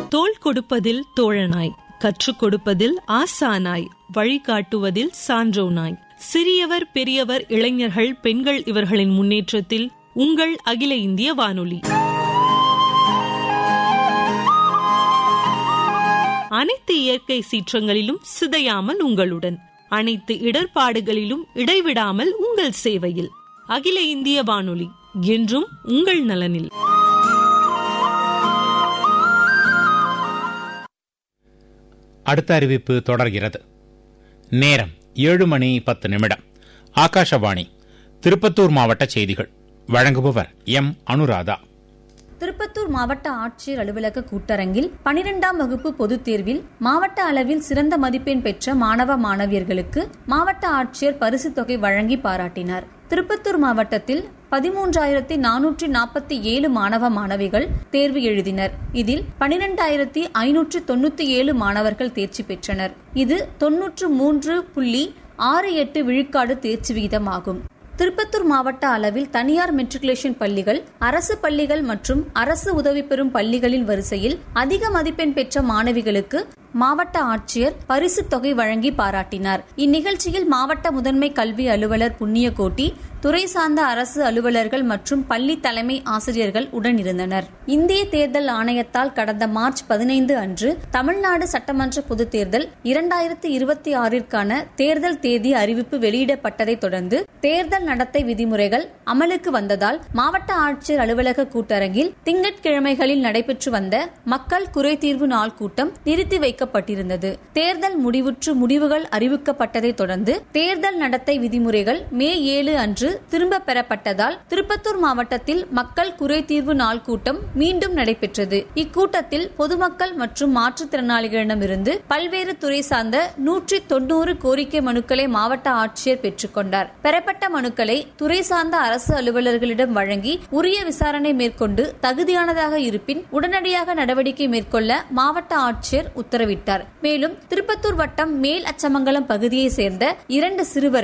தோள் கொடுப்பதில் தோழனாய் கற்றுக் கொடுப்பதில் ஆசானாய் வழிகாட்டுவதில் சான்றோனாய் சிறியவர் பெரியவர் இளைஞர்கள் பெண்கள் இவர்களின் முன்னேற்றத்தில் உங்கள் அகில இந்திய வானொலி அனைத்து இயற்கை சீற்றங்களிலும் சிதையாமல் உங்களுடன் அனைத்து இடர்பாடுகளிலும் இடைவிடாமல் உங்கள் சேவையில் அகில இந்திய வானொலி என்றும் உங்கள் நலனில் அடுத்த அறிவிப்பு தொடர்கிறது நேரம் ஏழு மணி பத்து நிமிடம் ஆகாஷவாணி திருப்பத்தூர் மாவட்ட செய்திகள் வழங்குபவர் எம் அனுராதா திருப்பத்தூர் மாவட்ட ஆட்சியர் அலுவலக கூட்டரங்கில் பனிரெண்டாம் வகுப்பு பொதுத் தேர்வில் மாவட்ட அளவில் சிறந்த மதிப்பெண் பெற்ற மாணவ மாணவியர்களுக்கு மாவட்ட ஆட்சியர் பரிசு தொகை வழங்கி பாராட்டினார் திருப்பத்தூர் மாவட்டத்தில் பதிமூன்றாயிரத்தி நானூற்றி நாற்பத்தி ஏழு மாணவ மாணவிகள் தேர்வு எழுதினர் இதில் பனிரெண்டாயிரத்தி ஐநூற்று தொண்ணூத்தி ஏழு மாணவர்கள் தேர்ச்சி பெற்றனர் இது தொன்னூற்று மூன்று புள்ளி ஆறு எட்டு விழுக்காடு தேர்ச்சி விகிதமாகும் திருப்பத்தூர் மாவட்ட அளவில் தனியார் மெட்ரிகுலேஷன் பள்ளிகள் அரசு பள்ளிகள் மற்றும் அரசு உதவி பெறும் பள்ளிகளின் வரிசையில் அதிக மதிப்பெண் பெற்ற மாணவிகளுக்கு மாவட்ட ஆட்சியர் பரிசு தொகை வழங்கி பாராட்டினார் இந்நிகழ்ச்சியில் மாவட்ட முதன்மை கல்வி அலுவலர் புண்ணியகோட்டி துறை சார்ந்த அரசு அலுவலர்கள் மற்றும் பள்ளி தலைமை ஆசிரியர்கள் உடனிருந்தனர் இந்திய தேர்தல் ஆணையத்தால் கடந்த மார்ச் பதினைந்து அன்று தமிழ்நாடு சட்டமன்ற பொதுத் தேர்தல் இரண்டாயிரத்தி இருபத்தி ஆறிற்கான தேர்தல் தேதி அறிவிப்பு வெளியிடப்பட்டதை தொடர்ந்து தேர்தல் நடத்தை விதிமுறைகள் அமலுக்கு வந்ததால் மாவட்ட ஆட்சியர் அலுவலக கூட்டரங்கில் திங்கட்கிழமைகளில் நடைபெற்று வந்த மக்கள் குறைதீர்வு நாள் கூட்டம் நிறுத்தி வைக்கப்பட்டிருந்தது தேர்தல் முடிவுற்று முடிவுகள் அறிவிக்கப்பட்டதை தொடர்ந்து தேர்தல் நடத்தை விதிமுறைகள் மே ஏழு அன்று திரும்ப பெறப்பட்டதால் திருப்பத்தூர் மாவட்டத்தில் மக்கள் குறைதீர்வு நாள் கூட்டம் மீண்டும் நடைபெற்றது இக்கூட்டத்தில் பொதுமக்கள் மற்றும் மாற்றுத்திறனாளிகளிடமிருந்து பல்வேறு துறை சார்ந்த நூற்றி தொண்ணூறு கோரிக்கை மனுக்களை மாவட்ட ஆட்சியர் பெற்றுக்கொண்டார் பெறப்பட்ட மனுக்களை துறை சார்ந்த அரசு அலுவலர்களிடம் வழங்கி உரிய விசாரணை மேற்கொண்டு தகுதியானதாக இருப்பின் உடனடியாக நடவடிக்கை மேற்கொள்ள மாவட்ட ஆட்சியர் உத்தரவிட்டார் மேலும் திருப்பத்தூர் வட்டம் மேல் அச்சமங்கலம் பகுதியை சேர்ந்த இரண்டு சிறுவர்கள்